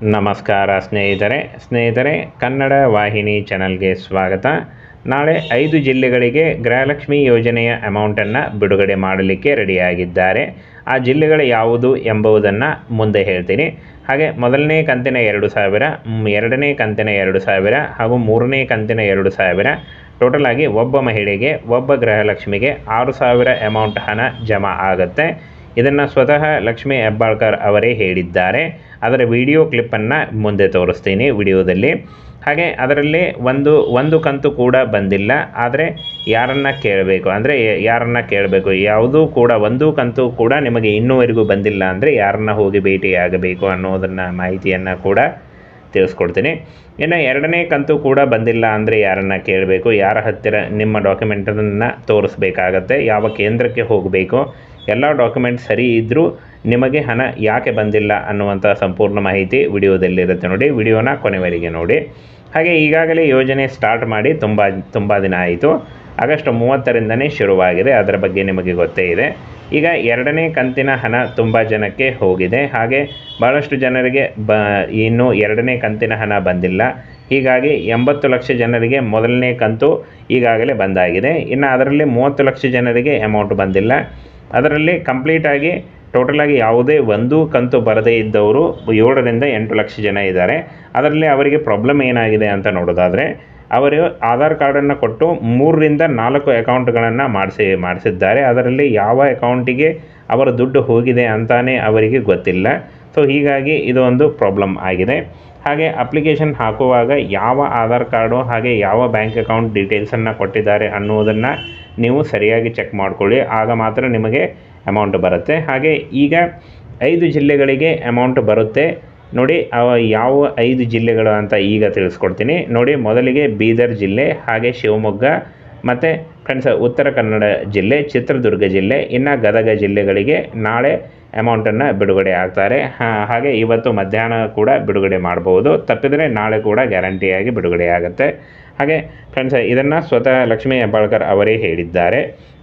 ನಮಸ್ಕಾರ ಸ್ನೇಹಿತರೆ ಸ್ನೇಹಿತರೆ ಕನ್ನಡ ವಾಹಿನಿ ಚಾನಲ್ಗೆ ಸ್ವಾಗತ ನಾಳೆ ಐದು ಜಿಲ್ಲೆಗಳಿಗೆ ಗೃಹಲಕ್ಷ್ಮಿ ಯೋಜನೆಯ ಅಮೌಂಟನ್ನು ಬಿಡುಗಡೆ ಮಾಡಲಿಕ್ಕೆ ರೆಡಿಯಾಗಿದ್ದಾರೆ ಆ ಜಿಲ್ಲೆಗಳು ಯಾವುದು ಎಂಬುದನ್ನು ಮುಂದೆ ಹೇಳ್ತೀನಿ ಹಾಗೆ ಮೊದಲನೇ ಕಂತಿನ ಎರಡು ಸಾವಿರ ಮ್, ಎರಡನೇ ಕಂತಿನ ಎರಡು ಸಾವಿರ ಹಾಗೂ ಮೂರನೇ ಕಂತಿನ ಎರಡು ಸಾವಿರ ಟೋಟಲ್ ಆಗಿ ಒಬ್ಬ ಮಹಿಳೆಗೆ ಒಬ್ಬ ಗೃಹಲಕ್ಷ್ಮಿಗೆ ಆರು ಸಾವಿರ ಅಮೌಂಟ್ ಹಣ ಜಮಾ ಆಗುತ್ತೆ ಇದನ್ನು ಸ್ವತಃ ಲಕ್ಷ್ಮೀ ಹೆಬ್ಬಾಳ್ಕರ್ ಅವರೇ ಹೇಳಿದ್ದಾರೆ ಅದರ ವಿಡಿಯೋ ಕ್ಲಿಪ್ಪನ್ನು ಮುಂದೆ ತೋರಿಸ್ತೀನಿ ವಿಡಿಯೋದಲ್ಲಿ ಹಾಗೆ ಅದರಲ್ಲಿ ಒಂದು ಒಂದು ಕಂತು ಕೂಡ ಬಂದಿಲ್ಲ ಆದರೆ ಯಾರನ್ನು ಕೇಳಬೇಕು ಅಂದರೆ ಯಾರನ್ನು ಕೇಳಬೇಕು ಯಾವುದೂ ಕೂಡ ಒಂದು ಕಂತು ಕೂಡ ನಿಮಗೆ ಇನ್ನೂವರೆಗೂ ಬಂದಿಲ್ಲ ಅಂದರೆ ಯಾರನ್ನ ಹೋಗಿ ಭೇಟಿಯಾಗಬೇಕು ಅನ್ನೋದನ್ನು ಮಾಹಿತಿಯನ್ನು ಕೂಡ ತಿಳಿಸ್ಕೊಡ್ತೀನಿ ಇನ್ನು ಎರಡನೇ ಕಂತು ಕೂಡ ಬಂದಿಲ್ಲ ಅಂದರೆ ಯಾರನ್ನು ಕೇಳಬೇಕು ಯಾರ ಹತ್ತಿರ ನಿಮ್ಮ ಡಾಕ್ಯುಮೆಂಟನ್ನು ತೋರಿಸ್ಬೇಕಾಗತ್ತೆ ಯಾವ ಕೇಂದ್ರಕ್ಕೆ ಹೋಗಬೇಕು ಎಲ್ಲ ಡಾಕ್ಯುಮೆಂಟ್ ಸರಿ ಇದ್ದರೂ ನಿಮಗೆ ಹಣ ಯಾಕೆ ಬಂದಿಲ್ಲ ಅನ್ನುವಂಥ ಸಂಪೂರ್ಣ ಮಾಹಿತಿ ವಿಡಿಯೋದಲ್ಲಿರುತ್ತೆ ನೋಡಿ ವಿಡಿಯೋನ ಕೊನೆವರೆಗೆ ನೋಡಿ ಹಾಗೆ ಈಗಾಗಲೇ ಯೋಜನೆ ಸ್ಟಾರ್ಟ್ ಮಾಡಿ ತುಂಬ ತುಂಬ ದಿನ ಆಯಿತು ಆಗಸ್ಟ್ ಮೂವತ್ತರಿಂದನೇ ಶುರುವಾಗಿದೆ ಅದರ ಬಗ್ಗೆ ನಿಮಗೆ ಗೊತ್ತೇ ಇದೆ ಈಗ ಎರಡನೇ ಕಂತಿನ ಹಣ ತುಂಬ ಜನಕ್ಕೆ ಹೋಗಿದೆ ಹಾಗೆ ಭಾಳಷ್ಟು ಜನರಿಗೆ ಬ ಇನ್ನು ಎರಡನೇ ಕಂತಿನ ಹಣ ಬಂದಿಲ್ಲ ಹೀಗಾಗಿ ಎಂಬತ್ತು ಲಕ್ಷ ಜನರಿಗೆ ಮೊದಲನೇ ಕಂತು ಈಗಾಗಲೇ ಬಂದಾಗಿದೆ ಇನ್ನು ಅದರಲ್ಲಿ ಮೂವತ್ತು ಲಕ್ಷ ಜನರಿಗೆ ಅಮೌಂಟ್ ಬಂದಿಲ್ಲ ಅದರಲ್ಲಿ ಕಂಪ್ಲೀಟಾಗಿ ಟೋಟಲಾಗಿ ಯಾವುದೇ ಒಂದು ಕಂತು ಬರದೇ ಇದ್ದವರು ಏಳರಿಂದ ಎಂಟು ಲಕ್ಷ ಜನ ಇದ್ದಾರೆ ಅದರಲ್ಲಿ ಅವರಿಗೆ ಪ್ರಾಬ್ಲಮ್ ಏನಾಗಿದೆ ಅಂತ ನೋಡೋದಾದರೆ ಅವರು ಆಧಾರ್ ಕಾರ್ಡನ್ನು ಕೊಟ್ಟು ಮೂರರಿಂದ ನಾಲ್ಕು ಅಕೌಂಟ್ಗಳನ್ನು ಮಾಡಿಸಿ ಮಾಡಿಸಿದ್ದಾರೆ ಅದರಲ್ಲಿ ಯಾವ ಅಕೌಂಟಿಗೆ ಅವರ ದುಡ್ಡು ಹೋಗಿದೆ ಅಂತಾನೆ ಅವರಿಗೆ ಗೊತ್ತಿಲ್ಲ ಸೊ ಹೀಗಾಗಿ ಇದು ಒಂದು ಪ್ರಾಬ್ಲಮ್ ಆಗಿದೆ ಹಾಗೆ ಅಪ್ಲಿಕೇಶನ್ ಹಾಕುವಾಗ ಯಾವ ಆಧಾರ್ ಕಾರ್ಡು ಹಾಗೆ ಯಾವ ಬ್ಯಾಂಕ್ ಅಕೌಂಟ್ ಡೀಟೇಲ್ಸನ್ನು ಕೊಟ್ಟಿದ್ದಾರೆ ಅನ್ನೋದನ್ನು ನೀವು ಸರಿಯಾಗಿ ಚೆಕ್ ಮಾಡ್ಕೊಳ್ಳಿ ಆಗ ಮಾತ್ರ ನಿಮಗೆ ಅಮೌಂಟ್ ಬರುತ್ತೆ ಹಾಗೆ ಈಗ ಐದು ಜಿಲ್ಲೆಗಳಿಗೆ ಅಮೌಂಟ್ ಬರುತ್ತೆ ನೋಡಿ ಅವ ಯಾವ ಐದು ಜಿಲ್ಲೆಗಳು ಅಂತ ಈಗ ತಿಳಿಸ್ಕೊಡ್ತೀನಿ ನೋಡಿ ಮೊದಲಿಗೆ ಬೀದರ್ ಜಿಲ್ಲೆ ಹಾಗೆ ಶಿವಮೊಗ್ಗ ಮತ್ತು ಫ್ರೆಂಡ್ಸ್ ಉತ್ತರ ಕನ್ನಡ ಜಿಲ್ಲೆ ಚಿತ್ರದುರ್ಗ ಜಿಲ್ಲೆ ಇನ್ನು ಗದಗ ಜಿಲ್ಲೆಗಳಿಗೆ ನಾಳೆ ಅಮೌಂಟನ್ನು ಬಿಡುಗಡೆ ಆಗ್ತಾರೆ ಹಾ- ಹಾಗೆ ಇವತ್ತು ಮಧ್ಯಾಹ್ನ ಕೂಡ ಬಿಡುಗಡೆ ಮಾಡ್ಬೋದು ತಪ್ಪಿದರೆ ನಾಳೆ ಕೂಡ ಗ್ಯಾರಂಟಿಯಾಗಿ ಬಿಡುಗಡೆ ಆಗುತ್ತೆ ಹಾಗೆ ಫ್ರೆಂಡ್ಸ್ ಇದನ್ನು ಸ್ವತಃ ಲಕ್ಷ್ಮೀ ಹೆಬ್ಬಾಳ್ಕರ್ ಅವರೇ ಹೇಳಿದ್ದಾರೆ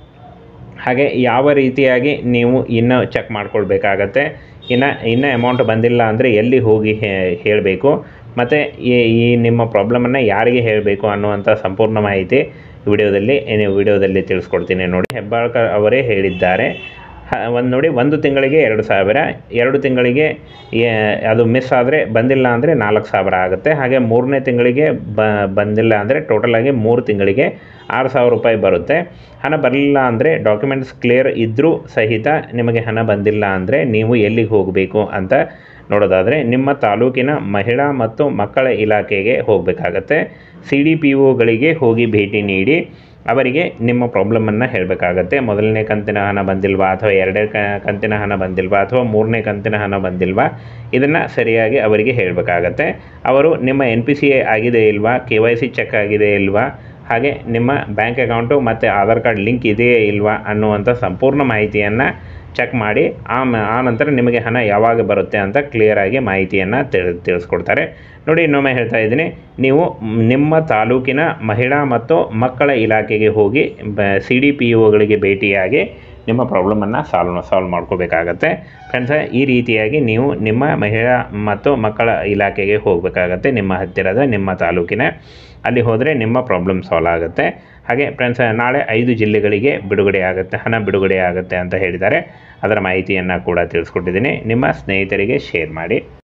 ಹಾಗೆ ಯಾವ ರೀತಿಯಾಗಿ ನೀವು ಇನ್ನೂ ಚೆಕ್ ಮಾಡ್ಕೊಳ್ಬೇಕಾಗತ್ತೆ ಇನ್ನು ಇನ್ನೂ ಅಮೌಂಟ್ ಬಂದಿಲ್ಲ ಅಂದರೆ ಎಲ್ಲಿ ಹೋಗಿ ಹೇ- ಹೇಳಬೇಕು ಮತ್ತು ಈ ಈ ನಿಮ್ಮ ಪ್ರಾಬ್ಲಮನ್ನು ಯಾರಿಗೆ ಹೇಳಬೇಕು ಅನ್ನುವಂಥ ಸಂಪೂರ್ಣ ಮಾಹಿತಿ ವಿಡಿಯೋದಲ್ಲಿ ಏನು ವಿಡಿಯೋದಲ್ಲಿ ತಿಳಿಸ್ಕೊಡ್ತೀನಿ ನೋಡಿ ಹೆಬ್ಬಾಳ್ಕರ್ ಅವರೇ ಹೇಳಿದ್ದಾರೆ ಒಂದು ನೋಡಿ ಒಂದು ತಿಂಗಳಿಗೆ ಎರಡು ಸಾವಿರ ಎರಡು ತಿಂಗಳಿಗೆ ಏ- ಅದು ಮಿಸ್ ಆದರೆ ಬಂದಿಲ್ಲ ಅಂದರೆ ನಾಲ್ಕು ಸಾವಿರ ಆಗುತ್ತೆ ಹಾಗೆ ಮೂರನೇ ತಿಂಗಳಿಗೆ ಬ ಬಂದಿಲ್ಲ ಅಂದರೆ ಟೋಟಲಾಗಿ ಮೂರು ತಿಂಗಳಿಗೆ ಆರು ಸಾವಿರ ರೂಪಾಯಿ ಬರುತ್ತೆ ಹಣ ಬರಲಿಲ್ಲ ಅಂದರೆ ಡಾಕ್ಯುಮೆಂಟ್ಸ್ ಕ್ಲಿಯರ್ ಇದ್ದರೂ ಸಹಿತ ನಿಮಗೆ ಹಣ ಬಂದಿಲ್ಲ ಅಂದರೆ ನೀವು ಎಲ್ಲಿಗೆ ಹೋಗಬೇಕು ಅಂತ ನೋಡೋದಾದರೆ ನಿಮ್ಮ ತಾಲೂಕಿನ ಮಹಿಳಾ ಮತ್ತು ಮಕ್ಕಳ ಇಲಾಖೆಗೆ ಹೋಗಬೇಕಾಗತ್ತೆ ಸಿ ಡಿ ಪಿ ಒಗಳಿಗೆ ಹೋಗಿ ಭೇಟಿ ನೀಡಿ ಅವರಿಗೆ ನಿಮ್ಮ ಪ್ರಾಬ್ಲಮನ್ನು ಹೇಳಬೇಕಾಗತ್ತೆ ಮೊದಲನೇ ಕಂತಿನ ಹಣ ಬಂದಿಲ್ವಾ ಅಥವಾ ಎರಡನೇ ಕ ಕಂತಿನ ಹಣ ಬಂದಿಲ್ವಾ ಅಥವಾ ಮೂರನೇ ಕಂತಿನ ಹಣ ಬಂದಿಲ್ವಾ ಇದನ್ನು ಸರಿಯಾಗಿ ಅವರಿಗೆ ಹೇಳಬೇಕಾಗತ್ತೆ ಅವರು ನಿಮ್ಮ ಎನ್ ಪಿ ಸಿ ಎ ಆಗಿದೆ ಇಲ್ವಾ ಕೆ ವೈ ಸಿ ಚೆಕ್ ಆಗಿದೆ ಇಲ್ವಾ ಹಾಗೆ ನಿಮ್ಮ ಬ್ಯಾಂಕ್ ಅಕೌಂಟು ಮತ್ತು ಆಧಾರ್ ಕಾರ್ಡ್ ಲಿಂಕ್ ಇದೆಯೇ ಇಲ್ವಾ ಅನ್ನುವಂಥ ಸಂಪೂರ್ಣ ಮಾಹಿತಿಯನ್ನು ಚೆಕ್ ಮಾಡಿ ಆಮ ಆ ನಂತರ ನಿಮಗೆ ಹಣ ಯಾವಾಗ ಬರುತ್ತೆ ಅಂತ ಕ್ಲಿಯರಾಗಿ ಮಾಹಿತಿಯನ್ನು ತಿಳಿ ತಿಳಿಸ್ಕೊಡ್ತಾರೆ ನೋಡಿ ಇನ್ನೊಮ್ಮೆ ಹೇಳ್ತಾ ಇದ್ದೀನಿ ನೀವು ಮ್, ನಿಮ್ಮ ತಾಲೂಕಿನ ಮಹಿಳಾ ಮತ್ತು ಮಕ್ಕಳ ಇಲಾಖೆಗೆ ಹೋಗಿ ಬ ಸಿ ಡಿ ಪಿ ಒಗಳಿಗೆ ಭೇಟಿಯಾಗಿ ನಿಮ್ಮ ಪ್ರಾಬ್ಲಮನ್ನು ಸಾಲ್ವ್ ಸಾಲ್ವ್ ಮಾಡ್ಕೋಬೇಕಾಗತ್ತೆ ಫ್ರೆಂಡ್ಸ್ ಈ ರೀತಿಯಾಗಿ ನೀವು ನಿಮ್ಮ ಮಹಿಳಾ ಮತ್ತು ಮಕ್ಕಳ ಇಲಾಖೆಗೆ ಹೋಗಬೇಕಾಗತ್ತೆ ನಿಮ್ಮ ಹತ್ತಿರದ ನಿಮ್ಮ ತಾಲೂಕಿನ ಅಲ್ಲಿ ಹೋದರೆ ನಿಮ್ಮ ಪ್ರಾಬ್ಲಮ್ ಸಾಲ್ವ್ ಆಗುತ್ತೆ ಹಾಗೆ ಫ್ರೆಂಡ್ಸ್ ನಾಳೆ ಐದು ಜಿಲ್ಲೆಗಳಿಗೆ ಬಿಡುಗಡೆ ಆಗುತ್ತೆ ಹಣ ಬಿಡುಗಡೆ ಆಗುತ್ತೆ ಅಂತ ಹೇಳಿದ್ದಾರೆ ಅದರ ಮಾಹಿತಿಯನ್ನು ಕೂಡ ತಿಳಿಸ್ಕೊಟ್ಟಿದ್ದೀನಿ ನಿಮ್ಮ ಸ್ನೇಹಿತರಿಗೆ ಶೇರ್ ಮಾಡಿ